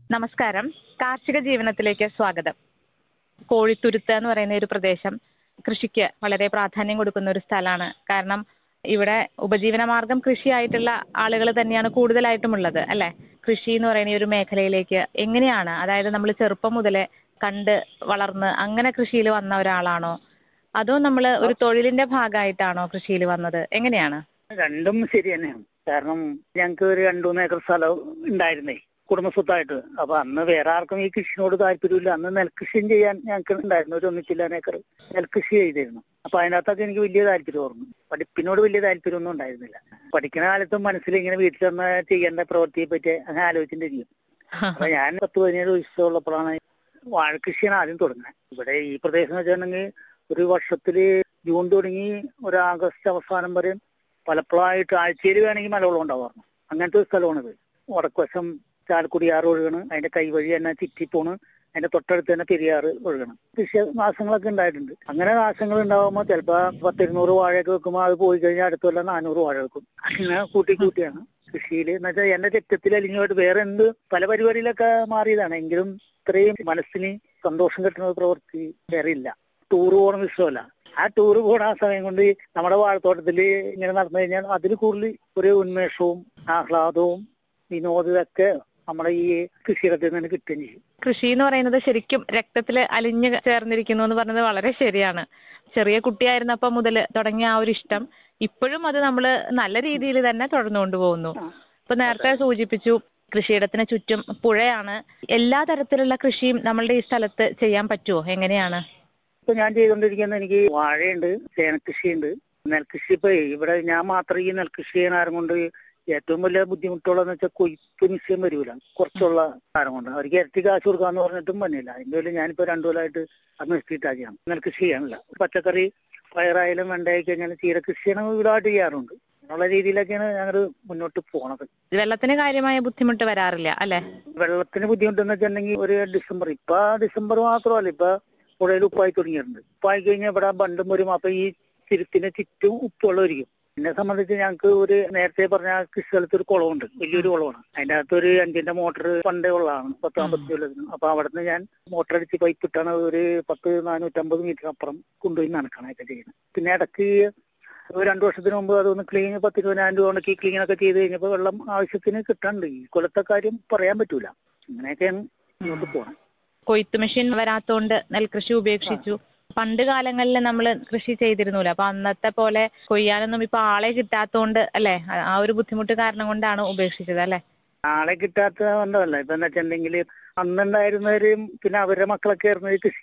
നമസ്കാരം കാർഷിക ജീവനത്തിലേക്ക് സ്വാഗതം കോഴിത്തുരുത്ത് എന്ന് പറയുന്ന ഒരു പ്രദേശം കൃഷിക്ക് വളരെ പ്രാധാന്യം കൊടുക്കുന്ന ഒരു സ്ഥലമാണ് കാരണം ഇവിടെ ഉപജീവന മാർഗം കൃഷിയായിട്ടുള്ള ആളുകൾ തന്നെയാണ് കൂടുതലായിട്ടും ഉള്ളത് അല്ലെ കൃഷി എന്ന് പറയുന്ന ഈ ഒരു മേഖലയിലേക്ക് എങ്ങനെയാണ് അതായത് നമ്മൾ ചെറുപ്പം മുതലേ കണ്ട് വളർന്ന് അങ്ങനെ കൃഷിയിൽ വന്ന ഒരാളാണോ അതോ നമ്മൾ ഒരു തൊഴിലിന്റെ ഭാഗമായിട്ടാണോ കൃഷിയിൽ വന്നത് എങ്ങനെയാണ് രണ്ടും ശരി തന്നെയാണ് കാരണം ഞങ്ങൾക്ക് ഒരു രണ്ടു മൂന്ന് ഏക്കർ സ്ഥലം ഉണ്ടായിരുന്നേ കുടുംബസ്വത്തായിട്ട് അപ്പൊ അന്ന് വേറെ ആർക്കും ഈ കൃഷിനോട് താല്പര്യമില്ല അന്ന് നെൽകൃഷിയും ചെയ്യാൻ ഞങ്ങൾക്ക് ഉണ്ടായിരുന്നു ഒരു ഒന്നിച്ചില്ലാൻ ഏക്കർ നെൽകൃഷി ചെയ്തിരുന്നു അപ്പൊ അതിനകത്തൊക്കെ എനിക്ക് വലിയ താല്പര്യം ഓർമ്മ പഠിപ്പിനോട് വലിയ താല്പര്യമൊന്നും ഉണ്ടായിരുന്നില്ല പഠിക്കുന്ന കാലത്തും മനസ്സിൽ ഇങ്ങനെ വീട്ടിൽ വന്ന് ചെയ്യേണ്ട പ്രവൃത്തിയെ പറ്റി അങ്ങനെ ആലോചിച്ചിട്ടിരിക്കും അപ്പൊ ഞാൻ പത്ത് പതിനേഴ് വയസ്സുള്ളപ്പോഴാണ് വാഴകൃഷിയാണ് ആദ്യം തുടങ്ങുന്നത് ഇവിടെ ഈ പ്രദേശം എന്ന് വെച്ചിട്ടുണ്ടെങ്കിൽ ഒരു വർഷത്തില് ജൂൺ തുടങ്ങി ഒരു ആഗസ്റ്റ് അവസാനം വരെ പലപ്പോഴായിട്ട് ആഴ്ചയിൽ വേണമെങ്കിൽ മലവെള്ളം ഉണ്ടാവാറുണ്ട് അങ്ങനത്തെ ഒരു സ്ഥലമാണിത് വടക്കുവശം ചാലക്കുടി ആറ് ഒഴുകണ് അതിന്റെ കൈവഴി തന്നെ ചിറ്റിപ്പോണ് അതിന്റെ തൊട്ടടുത്ത് തന്നെ പെരിയാറ് ഒഴുകണം കൃഷി നാശങ്ങളൊക്കെ ഉണ്ടായിട്ടുണ്ട് അങ്ങനെ നാശങ്ങൾ ഉണ്ടാവുമ്പോൾ ചിലപ്പോ പത്തിരുന്നൂറ് വാഴയൊക്കെ വെക്കുമ്പോൾ അത് പോയി കഴിഞ്ഞാൽ അടുത്ത കൊല്ലം നാനൂറ് വാഴ വെക്കും അങ്ങനെ കൂട്ടി കൂട്ടിയാണ് കൃഷിയിൽ എന്ന് വെച്ചാൽ എന്റെ രക്തത്തിൽ അലിഞ്ഞുപോയിട്ട് വേറെ എന്ത് പല പരിപാടിയിലൊക്കെ മാറിയതാണ് എങ്കിലും ഇത്രയും മനസ്സിന് സന്തോഷം കിട്ടുന്ന ഒരു പ്രവൃത്തി വേറെ ഇല്ല ടൂർ പോകണം ഇഷ്ടമല്ല ആ ടൂർ പോണ ആ സമയം കൊണ്ട് നമ്മുടെ വാഴത്തോട്ടത്തിൽ ഇങ്ങനെ നടന്നു കഴിഞ്ഞാൽ അതിൽ കൂടുതൽ ഒരു ഉന്മേഷവും ആഹ്ലാദവും വിനോദമൊക്കെ നമ്മുടെ ഈ കൃഷിയിടത്തിൽ നിന്ന് കിട്ടുകയും ചെയ്യും കൃഷി എന്ന് പറയുന്നത് ശരിക്കും രക്തത്തിൽ അലിഞ്ഞു ചേർന്നിരിക്കുന്നു എന്ന് പറഞ്ഞത് വളരെ ശരിയാണ് ചെറിയ കുട്ടിയായിരുന്നപ്പോ മുതൽ തുടങ്ങിയ ആ ഒരു ഇഷ്ടം ഇപ്പോഴും അത് നമ്മൾ നല്ല രീതിയിൽ തന്നെ തുടർന്നുകൊണ്ട് പോകുന്നു ഇപ്പൊ നേരത്തെ സൂചിപ്പിച്ചു കൃഷിയിടത്തിന് ചുറ്റും പുഴയാണ് എല്ലാ തരത്തിലുള്ള കൃഷിയും നമ്മളുടെ ഈ സ്ഥലത്ത് ചെയ്യാൻ പറ്റുമോ എങ്ങനെയാണ് ഇപ്പൊ ഞാൻ ചെയ്തുകൊണ്ടിരിക്കുന്ന എനിക്ക് വാഴയുണ്ട് ചേനക്കൃഷിയുണ്ട് നെൽകൃഷി ഇപ്പൊ ഇവിടെ ഞാൻ മാത്രം ഈ നെൽകൃഷി ചെയ്യുന്ന കാരണം കൊണ്ട് ഏറ്റവും വലിയ ബുദ്ധിമുട്ടുള്ളതെന്ന് വെച്ചാൽ കൊയ്ത്ത് നിശ്ചയം വരൂല കുറച്ചുള്ള കാരണം കൊണ്ട് അവർക്ക് ഇരട്ടി കാശ് കൊടുക്കാന്ന് പറഞ്ഞിട്ടും പറ്റില്ല അതിന്റെ പേരിൽ ഞാനിപ്പോ രണ്ടു കൊല്ലമായിട്ട് അത് നിർത്തിയിട്ടാക്കിയാണ് നെൽകൃഷി ചെയ്യാനില്ല പച്ചക്കറി പയറായാലും വെണ്ടയായി കഴിഞ്ഞാൽ ചീരകൃഷിയാണ് വീടായിട്ട് ചെയ്യാറുണ്ട് എന്നുള്ള രീതിയിലൊക്കെയാണ് ഞങ്ങൾ മുന്നോട്ട് പോണത് വെള്ളത്തിന് കാര്യമായ ബുദ്ധിമുട്ട് വരാറില്ല അല്ലെ വെള്ളത്തിന് ബുദ്ധിമുട്ടെന്ന് വെച്ചിട്ടുണ്ടെങ്കിൽ ഒരു ഡിസംബർ ഇപ്പൊ ഡിസംബർ മാത്രമല്ല ഇപ്പൊ പുഴയിൽ ഉപ്പായി തുടങ്ങിയിട്ടുണ്ട് ഉപ്പായി കഴിഞ്ഞാൽ ഇവിടെ ബണ്ടും വരും അപ്പൊ ഈ തിരുത്തിന് ചുറ്റും ഉപ്പുള്ളവരിക്കും എന്നെ സംബന്ധിച്ച് ഞങ്ങൾക്ക് ഒരു നേരത്തെ പറഞ്ഞ കൃഷി സ്ഥലത്ത് ഒരു കുളമുണ്ട് വലിയൊരു കുളമാണ് അതിന്റെ അകത്ത് ഒരു അഞ്ചിന്റെ മോട്ടർ പണ്ടേ ഉള്ളതാണ് പത്ത് അമ്പത്തി കൊല്ലത്തിന് അപ്പൊ അവിടുന്ന് ഞാൻ മോട്ടർ അടിച്ച് പൈപ്പ് ഇട്ടാണ് ഒരു പത്ത് നാനൂറ്റമ്പത് മീറ്റർ അപ്പുറം കൊണ്ടുപോയി നനക്കണൊക്കെ ചെയ്യുന്നത് പിന്നെ ഇടയ്ക്ക് ഒരു രണ്ടു വർഷത്തിന് മുമ്പ് അതൊന്ന് ക്ലീൻ പത്ത് ഇരുപതിനായിരം രൂപ കൊണ്ടൊക്കെ ക്ലീൻ ഒക്കെ ചെയ്ത് കഴിഞ്ഞപ്പോൾ വെള്ളം ആവശ്യത്തിന് കിട്ടാണ്ട് ഈ കൊല്ലത്തെ കാര്യം പറയാൻ പറ്റൂല അങ്ങനെയൊക്കെയാണ് മുന്നോട്ട് പോകണം കൊയ്ത്ത് മെഷീൻ വരാത്തോണ്ട് നെൽകൃഷി ഉപേക്ഷിച്ചു പണ്ട് കാലങ്ങളിൽ നമ്മൾ കൃഷി ചെയ്തിരുന്നൂല അപ്പൊ അന്നത്തെ പോലെ കൊയ്യാനൊന്നും ഇപ്പൊ ആളെ കിട്ടാത്തോണ്ട് അല്ലെ ആ ഒരു ബുദ്ധിമുട്ട് കാരണം കൊണ്ടാണ് ഉപേക്ഷിച്ചത് അല്ലെ ആളെ കിട്ടാത്ത കൊണ്ടല്ല ഇപ്പൊ എന്താ വെച്ചിട്ടുണ്ടെങ്കിൽ അന്നുണ്ടായിരുന്നവരും പിന്നെ അവരുടെ മക്കളൊക്കെ ആയിരുന്നു ഈ കൃഷി